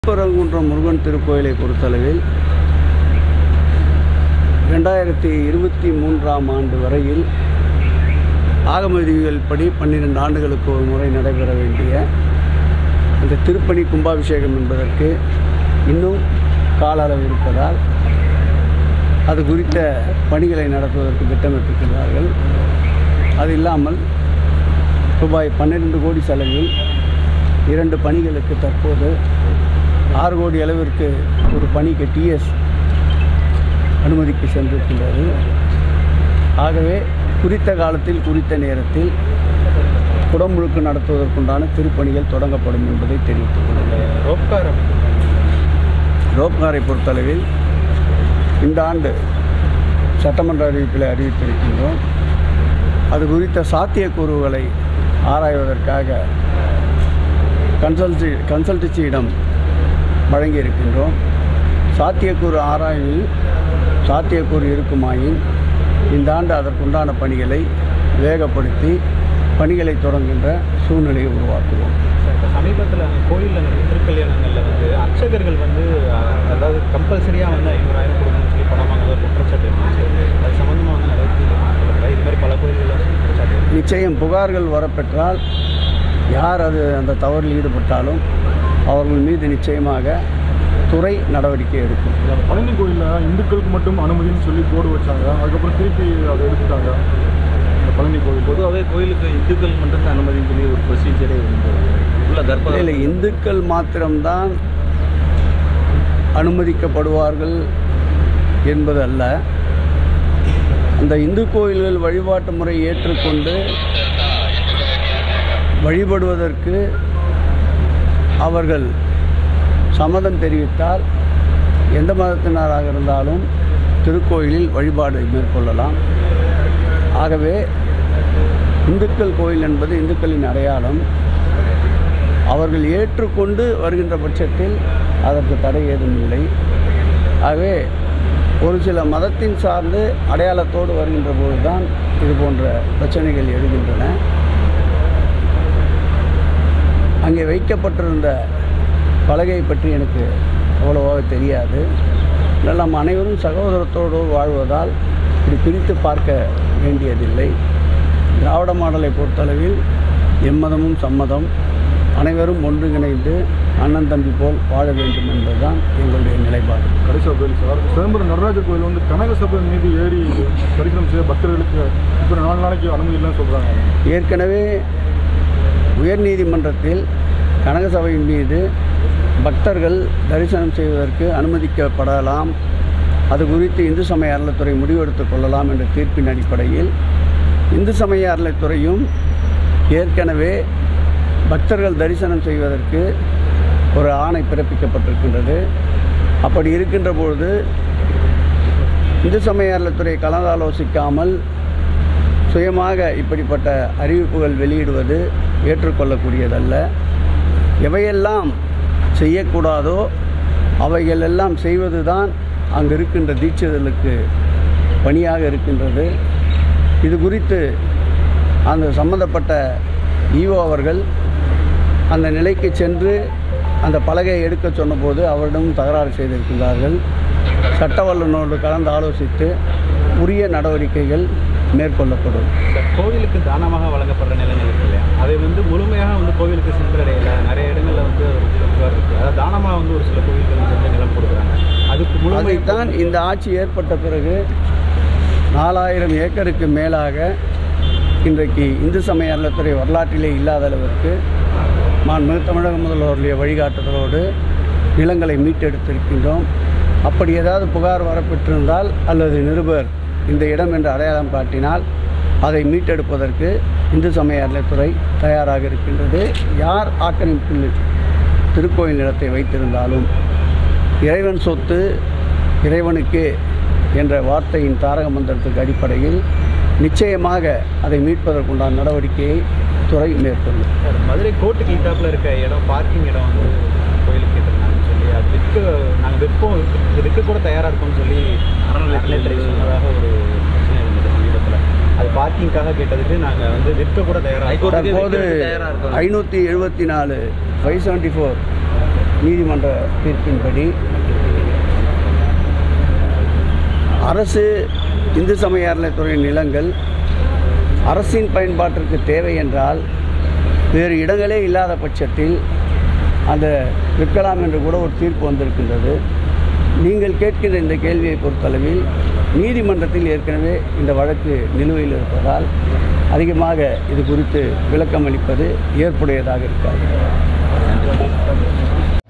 திருப்பரங்குன்றம் முருகன் திருக்கோயிலை பொறுத்தளவில் ரெண்டாயிரத்தி இருபத்தி மூன்றாம் ஆண்டு வரையில் ஆகம விதிகள் படி பன்னிரெண்டு ஆண்டுகளுக்கு ஒரு முறை நடைபெற வேண்டிய அந்த திருப்பணி கும்பாபிஷேகம் என்பதற்கு இன்னும் கால அளவு இருப்பதால் அது குறித்த பணிகளை நடத்துவதற்கு திட்டமிட்டிருக்கிறார்கள் அது இல்லாமல் ரூபாய் பன்னிரெண்டு கோடி செலவில் இரண்டு பணிகளுக்கு தற்போது ஆறு கோடி அளவிற்கு ஒரு பணிக்கு டிஎஸ் அனுமதிக்கு சென்றிருக்கின்றது ஆகவே குறித்த காலத்தில் குறித்த நேரத்தில் குடமுழுக்கு நடத்துவதற்குண்டான திருப்பணிகள் தொடங்கப்படும் என்பதை தெரிவித்துக் கொள்கிறேன் ரோப்காரம் ரோப்காரை பொறுத்தளவில் இந்த ஆண்டு சட்டமன்ற அறிவிப்பில் அறிவித்திருக்கின்றோம் அது குறித்த சாத்தியக்கூறுகளை ஆராய்வதற்காக கன்சல்டி கன்சல்டன்சியிடம் வழங்கியிருக்கின்றோம் சாத்தியக்கூறு ஆராய்வில் சாத்தியக்கூறு இருக்குமாயின் இந்த ஆண்டு அதற்குண்டான பணிகளை வேகப்படுத்தி பணிகளை தொடங்குகின்ற சூழ்நிலையை உருவாக்குவோம் இப்போ சமீபத்தில் கோயிலில் நடந்த திருக்கல்யாணங்களில் வந்து அர்ச்சகர்கள் வந்து அஹ், அதாவது கம்பல்சரியாக வந்து ஐநூறாயிரம் கொடுக்கணும்னு சொல்லி பணம் வாங்குறது ஒரு குற்றச்சாட்டு இருந்துச்சு அது சம்மந்தமாக வந்து நடத்தி இது மாதிரி பல கோயில்களில் குற்றச்சாட்டு இருக்கு. நிச்சயம் புகார்கள் வரப்பெற்றால் யார் அது அந்த தவறில் ஈடுபட்டாலும் அவர்கள் மீது நிச்சயமாக துறை நடவடிக்கை எடுக்கும் அந்த பழனி கோயிலில் இந்துக்களுக்கு மட்டும் அனுமதின்னு சொல்லி போர்டு வச்சாங்க அதுக்கப்புறம் திருப்பி அதை எடுத்துட்டாங்க இந்த பழனி கோயில் பொதுவாகவே கோயிலுக்கு இந்துக்கள் மட்டும் தான் அனுமதின்னு சொல்லி ஒரு ப்ரொசீஜரே உண்டு உள்ள கர்ப்ப இல்லை இந்துக்கள் மாத்திரம்தான் அனுமதிக்கப்படுவார்கள் என்பதல்ல அந்த இந்து கோயில்கள் வழிபாட்டு முறை ஏற்றுக்கொண்டு வழிபடுவதற்கு அவர்கள் சம்மதம் தெரிவித்தால் எந்த மதத்தினராக இருந்தாலும் திருக்கோயிலில் வழிபாடு மேற்கொள்ளலாம் ஆகவே இந்துக்கள் கோயில் என்பது இந்துக்களின் அடையாளம் அவர்கள் ஏற்றுக்கொண்டு வருகின்ற பட்சத்தில் அதற்கு தடை ஏதும் இல்லை ஆகவே ஒரு சில மதத்தின் சார்ந்து அடையாளத்தோடு வருகின்ற போதுதான் இது போன்ற பிரச்சனைகள் எழுகின்றன அங்கே வைக்கப்பட்டிருந்த பலகை பற்றி எனக்கு அவ்வளவாக தெரியாது ஆனால் நாம் அனைவரும் சகோதரத்தோடு வாழ்வதால் இப்படி பிரித்து பார்க்க வேண்டியதில்லை திராவிட மாடலை பொறுத்தளவில் எம்மதமும் சம்மதம் அனைவரும் ஒன்றிணைந்து அண்ணன் தம்பி போல் வாழ வேண்டும் என்பதுதான் எங்களுடைய நிலைப்பாடு கடைசியாக கோயில் சார் சிதம்பரம் நடராஜர் கோயில் வந்து கனக சபை மீது ஏறி தரிசனம் செய்ய பக்தர்களுக்கு இப்போ நாலு நாளைக்கு அனுமதி இல்லைன்னு சொல்கிறாங்க ஏற்கனவே உயர்நீதிமன்றத்தில் கனகசபையின் மீது பக்தர்கள் தரிசனம் செய்வதற்கு அனுமதிக்கப்படலாம் அது குறித்து இந்து சமய அறநிலைத்துறை முடிவெடுத்துக் கொள்ளலாம் என்ற தீர்ப்பின் அடிப்படையில் இந்து சமய அறநிலைத்துறையும் ஏற்கனவே பக்தர்கள் தரிசனம் செய்வதற்கு ஒரு ஆணை பிறப்பிக்கப்பட்டிருக்கின்றது அப்படி இருக்கின்ற பொழுது இந்து சமய அறநிலைத்துறை கலந்தாலோசிக்காமல் சுயமாக இப்படிப்பட்ட அறிவிப்புகள் வெளியிடுவது ஏற்றுக்கொள்ளக்கூடியதல்ல எவையெல்லாம் செய்யக்கூடாதோ அவைகளெல்லாம் செய்வது தான் அங்கு இருக்கின்ற தீட்சிதர்களுக்கு பணியாக இருக்கின்றது இது குறித்து அந்த சம்பந்தப்பட்ட ஈஓ அவர்கள் அந்த நிலைக்கு சென்று அந்த பலகையை எடுக்க சொன்னபோது அவரிடம் தகராறு செய்திருக்கின்றார்கள் சட்ட வல்லுநரோடு கலந்து ஆலோசித்து உரிய நடவடிக்கைகள் மேற்கொள்ளப்படும் இந்த கோவிலுக்கு தானமாக வழங்கப்படுற நிலங்கள் இருக்கு இல்லையா அதை வந்து முழுமையாக வந்து கோவிலுக்கு சென்றடையல நிறைய இடங்களில் வந்து ஒரு சில புகார் இருக்குது அதாவது தானமாக வந்து ஒரு சில கோவில்கள் வந்து நிலம் கொடுக்குறாங்க அதுக்கு முழுமை அதைத்தான் இந்த ஆட்சி ஏற்பட்ட பிறகு நாலாயிரம் ஏக்கருக்கு மேலாக இன்றைக்கு இந்து சமய அறநிலைத்துறை வரலாற்றிலே இல்லாத அளவிற்கு மாண்புமிகு தமிழக முதல்வருடைய வழிகாட்டுதலோடு நிலங்களை மீட்டெடுத்திருக்கின்றோம் அப்படி ஏதாவது புகார் வரப்பெற்றிருந்தால் அல்லது நிருபர் இந்த இடம் என்று அடையாளம் காட்டினால் அதை மீட்டெடுப்பதற்கு இந்து சமய அறநிலைத்துறை தயாராக இருக்கின்றது யார் ஆக்கிரமிப்பில் திருக்கோயில் நிலத்தை வைத்திருந்தாலும் இறைவன் சொத்து இறைவனுக்கே என்ற வார்த்தையின் தாரக மந்திரத்துக்கு அடிப்படையில் நிச்சயமாக அதை மீட்பதற்குண்டான நடவடிக்கையை துறை மேற்கொள்ளும் சார், மதுரை கோர்ட்டுக்கு ஈட்டாப்பில் இருக்க இடம் பார்க்கிங் இடம் வந்து கோயிலுக்கு கேட்டிருந்தாங்கன்னு சொல்லி அது விற்க நாங்கள் விற்போம் இது விற்க கூட தயாராக இருக்கோம்னு சொல்லி அறநிலையத்துறை சொன்னதாக ஒரு பிரச்சனை இருந்தது சமீபத்தில் அது பார்க்கிங்காக கேட்டதுக்கு நாங்கள் வந்து விற்க கூட தயாராக இருக்கோம் ஹைகோர்ட்டுக்கு தற்போது வைக்கிறதுக்கு தயாரா இருக்கோம். ஐநூற்றி எழுபத்தி நாலு ஃபைவ் செவன்ட்டி ஃபோர் நீதிமன்ற தீர்ப்பின்படி அரசு இந்து சமய அறநிலைத்துறை நிலங்கள் அரசின் பயன்பாட்டிற்கு தேவை என்றால் வேறு இடங்களே இல்லாத பட்சத்தில் அந்த விற்கலாம் என்று கூட ஒரு தீர்ப்பு வந்திருக்கின்றது நீங்கள் கேட்கின்ற இந்த கேள்வியை பொறுத்தளவில் நீதிமன்றத்தில் ஏற்கனவே இந்த வழக்கு நிலுவையில் இருப்பதால் அதிகமாக இது குறித்து விளக்கம் அளிப்பது ஏற்புடையதாக இருக்காது